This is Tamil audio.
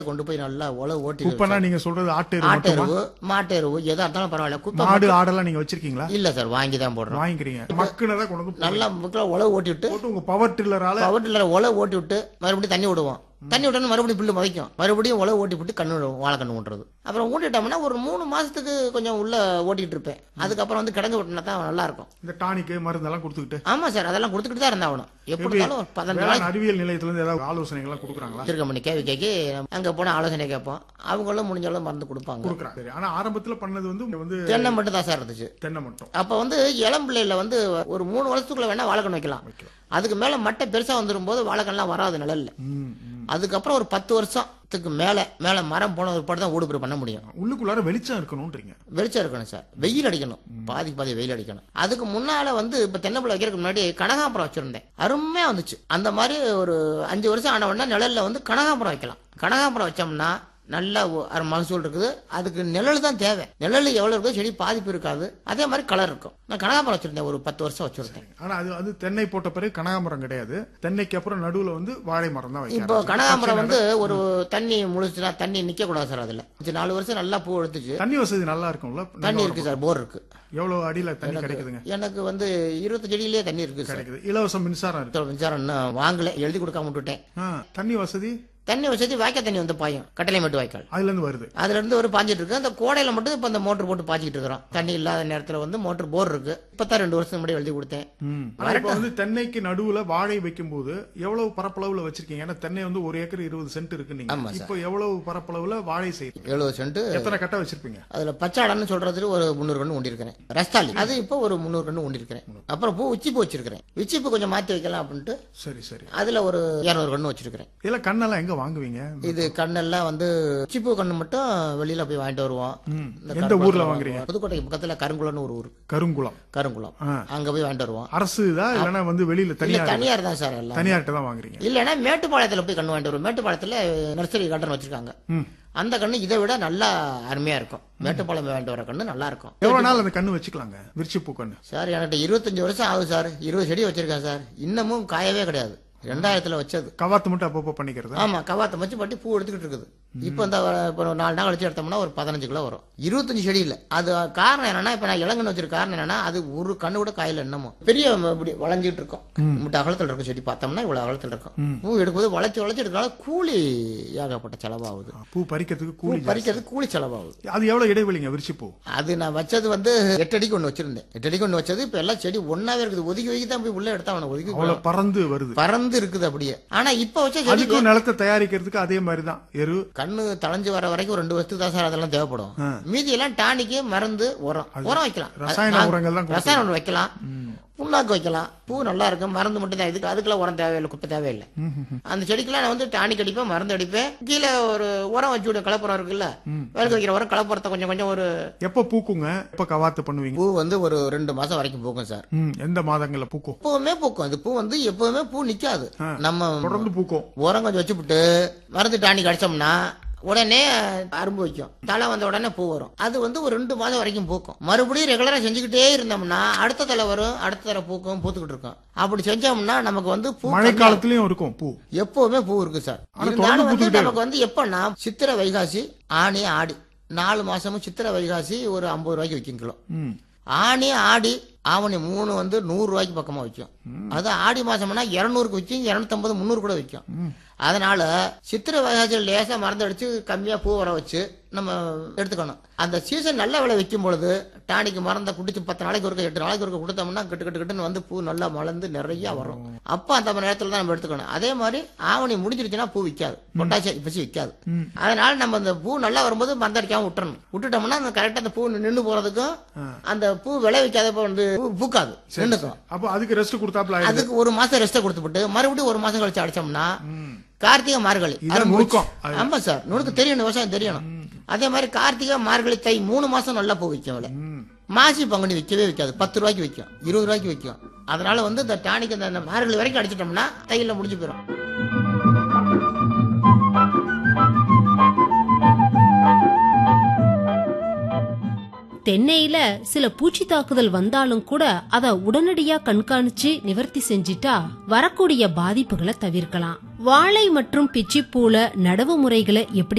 கொண்டு போய் நல்லா உழவு ஓட்டி குப்பைனா நீங்க சொல்றது ஆட்டு எரு ஆட்டு மட்டுமா? எருவு மாட்டு எருவு எதா இருந்தாலும் பரவாயில்ல குப்பை மாடு ஆடெல்லாம் நீங்க வச்சிருக்கீங்களா இல்ல சார் வாங்கி தான் போடுறோம் வாங்கிக்கிறீங்க மக்குனதா கொண்டு வந்து நல்லா முக்கில் உழவு ஓட்டி விட்டு போட்டு உங்க பவர் டில்லரால பவட்டில் உழவு ஓட்டி விட்டு மறுபடியும் தண்ணி விடுவோம் தண்ணி விட்டோன்னு மறுபடியும் புல்லு முளைக்கும் மறுபடியும் உழவு ஓட்டி விட்டு கண்ணு விடுவோம் வாழைக்கண்ணு ஊட்டுறது அப்புறம் ஊட்டிட்டோம்னா ஒரு மூணு மாசத்துக்கு கொஞ்சம் உள்ள ஓட்டிட்டு இருப்பேன் அதுக்கப்புறம் வந்து கிடங்கு விட்டுனா தான் நல்லா இருக்கும் இந்த டானிக்கு மருந்தெல்லாம் கொடுத்துக்கிட்டு ஆமா சார் அதெல்லாம் கொடுத்துக்கிட்டு தான் இருந்தாகணும் எப்படி இருந்தாலும் ஒரு பதினஞ்சு வேளாண் அறிவியல் நிலையத்துல இருந்து ஏதாவது ஆலோசனைகள்லாம் கொடுக்குறாங்களா திருக்கம்பணி கேவி கேக்கி அங்க போன ஆலோசனை கேட்போம் அவங்களும் முடிஞ்ச அளவு மருந்து கொடுப்பாங்க கொடுக்குறாங்க சரி ஆனா ஆரம்பத்துல பண்ணது வந்து இங்க வந்து தென்னை மட்டும் தான் சார் இருந்துச்சு தென்னை மட்டும் அப்ப வந்து இளம் பிள்ளையில வந்து ஒரு மூணு வருஷத்துக்குள்ள வேணா வாழைக்கண் வைக்கலாம் அதுக்கு மேல மட்டை பெருசா வந்துடும் போது வாழைக்கண்லாம் வராது நிழல்ல ம், ம். அதுக்கப்புறம் ஒரு பத்து வருஷத்துக்கு மேல மேல மரம் போன ஒரு தான் ஊடுபுற பண்ண முடியும் உள்ளுக்குள்ளார வெளிச்சம் இருக்கணும்ன்றீங்க வெளிச்சம் இருக்கணும் சார் வெயில் அடிக்கணும் பாதிக்கு பாதி வெயில் அடிக்கணும் அதுக்கு முன்னால வந்து இப்ப தென்னம்பிள்ளை வைக்கிறதுக்கு முன்னாடி கனகாம்பரம் வச்சிருந்தேன் அருமையா வந்துச்சு அந்த மாதிரி ஒரு அஞ்சு வருஷம் ஆன உடனே நிழல்ல வந்து கனகாம்பரம் வைக்கலாம் கனகாம்பரம் வச்சோம்னா நல்ல ஒ- அரை மகசூல் இருக்குது அதுக்கு நிழல் தான் தேவை நிழல் எவ்வளவு இருக்கோ செடி பாதிப்பு இருக்காது அதே மாதிரி கலர் இருக்கும் நான் கனகாம்பரம் வச்சிருந்தேன் ஒரு பத்து வருஷம் வச்சிருந்தேன் ஆனா அது அது தென்னை போட்ட பிறகு கனகாமரம் கிடையாது தென்னைக்கு அப்புறம் நடுவுல வந்து வாழை மரம் தான் இப்போ வைக்கிறாங்க கனகாம்பரம் வந்து ஒரு தண்ணி முழிச்சுனா தண்ணி நிக்க கூடாது சார் அதுல அஞ்சு நாலு வருஷம் நல்லா பூ எடுத்துச்சு தண்ணி வசதி நல்லா இருக்கும்ல தண்ணி இருக்கு சார் போர் இருக்கு எவ்வளவு அடியில தண்ணி கிடைக்குதுங்க எனக்கு வந்து இருபத்தஞ்சு அடியிலேயே தண்ணி இருக்கு சார் கிடைக்குது இலவச மின்சாரம் இருக்கு மின்சாரம் இன்னும் வாங்கல எழுதி கொடுக்காம விட்டுட்டேன் ஆ, தண்ணி வசதி தண்ணி வசதி வாய்க்கால் தண்ணி வந்து பாயும் கட்டளை மட்டும் வாய்க்கால் அதுல இருந்து வருது அதுல இருந்து ஒரு பாஞ்சிட்டு இருக்கு அந்த கோடையில மட்டும் இப்ப இந்த மோட்டர் போட்டு பாய்ச்சிட்டு இருக்கிறோம் தண்ணி இல்லாத நேரத்துல வந்து மோட்டர் போர் இருக்கு இப்பதான் ரெண்டு வருஷம் முன்னாடி எழுதி கொடுத்தேன் ம். ஆனா இப்ப வந்து தென்னைக்கு நடுவுல வாழை வைக்கும் போது எவ்வளவு பரப்பளவுல வச்சிருக்கீங்க ஏன்னா தென்னை வந்து ஒரு ஏக்கர் இருபது சென்ட் இருக்கு நீங்க ஆமா இப்போ எவ்வளவு பரப்பளவுல வாழை செய்யுது எழுபது சென்ட் எத்தனை கட்டை வச்சிருப்பீங்க அதுல பச்சாடன்னு சொல்றதுக்கு ஒரு முந்நூறு கண்ணு ஊண்டிருக்கிறேன் ரஸ்தாலி அது இப்போ ஒரு முந்நூறு கண்ணு ஊண்டிருக்கிறேன் அப்புறம் பூ உச்சி பூ வச்சிருக்கிறேன் உச்சி பூ கொஞ்சம் மாத்தி வைக்கலாம் அப்படின்ட்டு சரி சரி அதுல ஒரு இருநூறு கண்ணு வச்சிருக்கிறேன் இதெல்லாம் கண்ணெல்லாம் எங்க வாங்குவீங்க இது கண்ணெல்லாம் வந்து உச்சிப்பூ கண்ணு மட்டும் வெளியில போய் வாங்கிட்டு வருவோம் ம். இந்த எந்த கருங்குளம் ஊர்ல வாங்குறீங்க புதுக்கோட்டைக்கு பக்கத்துல கருங்குளம்னு ஒரு ஊர் கருங்குளம் கருங்குளம் ஆ. அங்க போய் வாங்கிட்டு வருவோம் அரசு தான் இல்லைன்னா வந்து வெளியில இல்ல தனியார் தனியார் தான் சார் எல்லாம் தனியார்கிட்ட தான் வாங்குறீங்க இல்லைன்னா மேட்டுப்பாளையத்துல போய் கண்ணு வாங்கிட்டு வருவோம் மேட்டுப்பாளையத்துல நர்சரி கார்டன் வச்சிருக்காங்க ம். அந்த கண்ணு இதை விட நல்லா அருமையா இருக்கும் மேட்டுப்பாளையம் வாங்கிட்டு வர கண்ணு நல்லா இருக்கும் எவ்வளவு நாள் அந்த கண்ணு வச்சுக்கலாங்க விரிச்சிப்பூ கண்ணு சார் என்கிட்ட இருபத்தஞ்சு வருஷம் ஆகுது சார் இருபது செடி வச்சிருக்கேன் சார் இன்னமும் காயவே கிடையாது ரெண்டாயிரத்துல வச்சது கவாத்து மட்டும் அப்பப்போ பண்ணிக்கிறது ஆமா கவாத்தை வச்சு பட்டி பூ எடுத்துக்கிட்டு இருக்குது இப்போ இந்த இப்போ ஒரு நாலு நாள் கழிச்சு எடுத்தோம்னா ஒரு பதினஞ்சு கிலோ வரும் இருபத்தஞ்சு செடி இல்ல அது காரணம் என்னன்னா இப்ப நான் இளங்கன்னு வச்சிருக்க காரணம் என்னன்னா அது ஒரு கண்ணு கூட காயில என்னமோ பெரிய இப்படி வளைஞ்சிட்டு இருக்கும் முட்டை அகலத்தில் இருக்கும் செடி பார்த்தோம்னா இவ்வளவு அகலத்தில் இருக்கும் பூ எடுக்கும்போது வளைச்சு வளைச்சு எடுக்கனால கூலி ஏகப்பட்ட செலவாகுது பூ பறிக்கிறதுக்கு பூ கூலி பறிக்கிறது கூலி செலவாகுது அது எவ்வளவு இடைவெளிங்க விரிச்சிப்பூ அது நான் வச்சது வந்து எட்டு அடிக்கு ஒன்று வச்சிருந்தேன் எட்டு அடிக்கு ஒன்று வச்சது இப்போ எல்லாம் செடி ஒன்னாவே இருக்குது ஒதுக்கி ஒதுக்கி தான் போய் உள்ள எடுத்தா அவனை ஒதுக்கி அவ்வளவு பறந்து வருது பறந்து இருக்குது அப்படியே ஆனா இப்ப வச்ச செடி அதுக்கும் நிலத்தை தயாரிக்கிறதுக்கு அதே மாதிரி தான் எரு கண்ணு தளைஞ்சு வர வரைக்கும் ஒரு ரெண்டு வருஷத்துக்கு தான் சார் அதெல்லாம் தேவைப்படும் மீதி எல்லாம் டானிக்கு மருந்து உரம் உரம் வைக்கலாம் ரசாயன நான் உரங்கள் தான் ரசாயன உரம் வைக்கலாம் புண்ணாக்கு வைக்கலாம் பூ நல்லா இருக்கும் மருந்து மட்டும் தான் இதுக்கு அதுக்கெல்லாம் உரம் தேவையில்லை குப்பை தேவையில்லை அந்த செடிக்கெல்லாம் நான் வந்து டானிக் அடிப்பேன் மருந்து அடிப்பேன் கீழே ஒரு உரம் வச்சு விட கலப்புறம் இருக்குல்ல வேலைக்கு வைக்கிற உரம் கலப்புறத்தை கொஞ்சம் கொஞ்சம் ஒரு எப்ப பூக்குங்க எப்ப கவாத்து பண்ணுவீங்க பூ வந்து ஒரு ரெண்டு மாசம் வரைக்கும் பூக்கும் சார் ம், எந்த மாதங்கள்ல பூக்கும் எப்பவுமே பூக்கும் அது பூ வந்து எப்பவுமே பூ நிக்காது நம்ம தொடர்ந்து பூக்கும் உரம் கொஞ்சம் வச்சுப்புட்டு மருந்து டானிக் அடிச்சோம்னா உடனே அரும்பு வைக்கும் தலை வந்த உடனே பூ வரும் அது வந்து ஒரு ரெண்டு மாதம் வரைக்கும் பூக்கும் மறுபடியும் ரெகுலரா செஞ்சுக்கிட்டே இருந்தோம்னா அடுத்த தலை வரும் அடுத்த தலை பூக்கும் பூத்துக்கிட்டு இருக்கும் அப்படி செஞ்சோம்னா நமக்கு வந்து பூ மழை காலத்துலயும் இருக்கும் பூ எப்பவுமே பூ இருக்கு சார் இருந்தாலும் வந்து நமக்கு வந்து எப்பன்னா சித்திரை வைகாசி ஆனி ஆடி நாலு மாசமும் சித்திரை வைகாசி ஒரு ஐம்பது ரூபாய்க்கு விற்கும் கிலோ ம். ஆனி ஆடி ஆவணி மூணு வந்து நூறு ரூபாய்க்கு பக்கமா விற்கும் அது ஆடி மாசம்னா இருநூறுக்கு விற்கும் இருநூத்தம்பது முந்நூறு கூட விற்கும் அதனால சித்திரை வைகாசியில் லேசா மருந்து அடிச்சு கம்மியா பூ வர வச்சு நம்ம எடுத்துக்கணும் அந்த சீசன் நல்ல விலை விற்கும் பொழுது டானிக்கு மருந்தை குடிச்சு பத்து நாளைக்கு ஒருக்க எட்டு நாளைக்கு ஒருக்க கொடுத்தோம்னா கட்டு கட்டு கட்டுன்னு வந்து பூ நல்லா மலர்ந்து நிறைய வரும் அப்ப அந்த நேரத்துல தான் நம்ம எடுத்துக்கணும் அதே மாதிரி ஆவணி முடிஞ்சிருச்சுன்னா பூ விற்காது பொட்டாசியம் இப்பசி விற்காது அதனால நம்ம அந்த பூ நல்லா வரும்போது மருந்து அடிக்காம விட்டுறணும் விட்டுட்டோம்னா அந்த கரெக்டா அந்த பூ நின்று போறதுக்கும் அந்த பூ விளைவிக்காதப்ப வந்து பூ பூக்காது நின்னுக்கும் அப்போ அதுக்கு ரெஸ்ட் கொடுத்தாப்ல ஆயிடுது. அதுக்கு ஒரு மாசம் ரெஸ்ட் கொடுத்துட்டு மறுபடியும் ஒரு மாசம் கழிச்சு அடிச்சோம்னா கார்த்திகை மார்கழி இதான் அரும்பு நுணுக்கம். வச்சு- ஆமா சார் நுணுக்கு தெரியணும் விவசாயம் தெரியணும் அதே மாதிரி கார்த்திகை மார்கழி தை மூணு மாசம் நல்லா பூ விற்கும் விலை ம். மாசி பங்குனி விற்கவே விற்காது பத்து ரூபாய்க்கு விற்கும் இருபது ரூபாய்க்கு விற்கும் அதனால வந்து இந்த டானிக் இந்த இந்த மார்கழி வரைக்கும் அடிச்சிட்டோம்னா தையில முடிஞ்சு போயிடும் தென்னையில சில பூச்சி தாக்குதல் வந்தாலும் கூட அத உடனடியா கண்காணிச்சு நிவர்த்தி செஞ்சிட்டா வரக்கூடிய பாதிப்புகளை தவிர்க்கலாம் வாழை மற்றும் பிச்சிப்பூல நடவு முறைகளை எப்படி